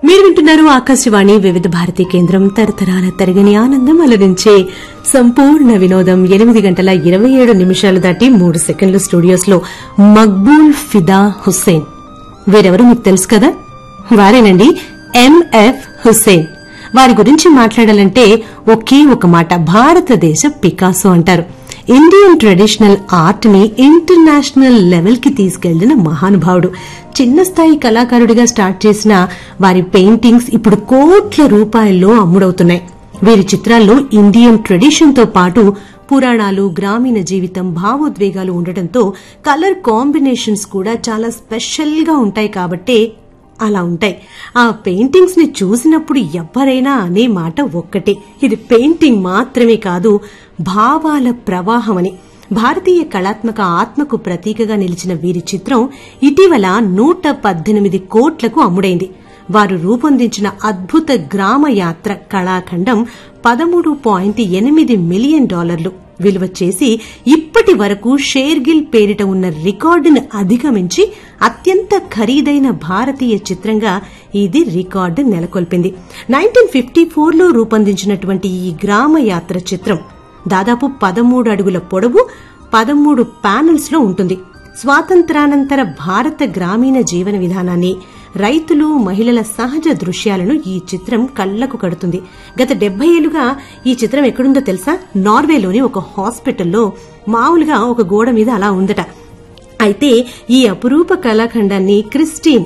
మీరు వింటున్నారు ఆకాశవాణి వివిధ భారతి కేంద్రం తరతరాల తరగని ఆనందం అలరించే సంపూర్ణ వినోదం ఎనిమిది గంటల ఇరవై ఏడు నిమిషాలు దాటి మూడు సెకండ్ల స్టూడియోస్ లో మక్బూల్ ఫిదా హుస్సేన్ వీరెవరో మీకు తెలుసు కదా వారేనండి ఎంఎఫ్ హుస్సేన్ వారి గురించి మాట్లాడాలంటే ఒకే ఒక మాట భారతదేశ పికాసో అంటారు ఇండియన్ ట్రెడిషనల్ ఆర్ట్ ని ఇంటర్నేషనల్ లెవెల్ కి తీసుకెళ్లిన మహానుభావుడు చిన్న స్థాయి కళాకారుడిగా స్టార్ట్ చేసిన వారి పెయింటింగ్స్ ఇప్పుడు కోట్ల రూపాయల్లో అమ్ముడవుతున్నాయి వీరి చిత్రాల్లో ఇండియన్ ట్రెడిషన్ తో పాటు పురాణాలు గ్రామీణ జీవితం భావోద్వేగాలు ఉండటంతో కలర్ కాంబినేషన్స్ కూడా చాలా స్పెషల్ గా ఉంటాయి కాబట్టే అలా ఉంటాయి ఆ పెయింటింగ్స్ ని చూసినప్పుడు ఎవరైనా అనే మాట ఒక్కటే ఇది పెయింటింగ్ మాత్రమే కాదు భావాల ప్రవాహం అని భారతీయ కళాత్మక ఆత్మకు ప్రతీకగా నిలిచిన వీరి చిత్రం ఇటీవల నూట పద్దెనిమిది కోట్లకు అమ్ముడైంది వారు రూపొందించిన అద్భుత గ్రామ యాత్ర కళాఖండం పదమూడు పాయింట్ ఎనిమిది మిలియన్ డాలర్లు విలువ చేసి ఇప్పటి వరకు షేర్గిల్ పేరిట ఉన్న రికార్డును అధిగమించి అత్యంత ఖరీదైన భారతీయ చిత్రంగా ఇది రికార్డు నెలకొల్పింది నైన్టీన్ ఫిఫ్టీ ఫోర్లో రూపొందించినటువంటి ఈ గ్రామ యాత్ర చిత్రం దాదాపు పదమూడు అడుగుల పొడవు పదమూడు ప్యానెల్స్ లో ఉంటుంది స్వాతంత్రానంతర భారత గ్రామీణ జీవన విధానాన్ని రైతులు మహిళల సహజ దృశ్యాలను ఈ చిత్రం కళ్లకు కడుతుంది గత డెబ్బై ఏళ్లుగా ఈ చిత్రం ఎక్కడుందో తెలుసా నార్వేలోని ఒక హాస్పిటల్లో మామూలుగా ఒక గోడ మీద అలా ఉందట అయితే ఈ అపురూప కళాఖండాన్ని క్రిస్టీన్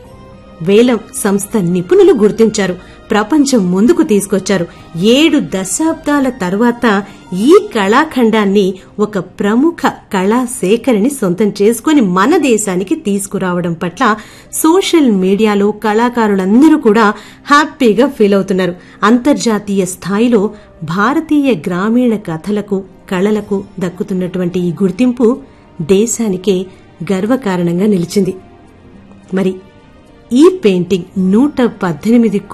వేలం సంస్థ నిపుణులు గుర్తించారు ప్రపంచం ముందుకు తీసుకొచ్చారు ఏడు దశాబ్దాల తరువాత ఈ కళాఖండాన్ని ఒక ప్రముఖ కళా సేకరిని సొంతం చేసుకుని మన దేశానికి తీసుకురావడం పట్ల సోషల్ మీడియాలో కళాకారులందరూ కూడా హ్యాపీగా ఫీల్ అవుతున్నారు అంతర్జాతీయ స్థాయిలో భారతీయ గ్రామీణ కథలకు కళలకు దక్కుతున్నటువంటి ఈ గుర్తింపు దేశానికే గర్వకారణంగా నిలిచింది మరి ఈ పెయింటింగ్ నూట పద్దెనిమిది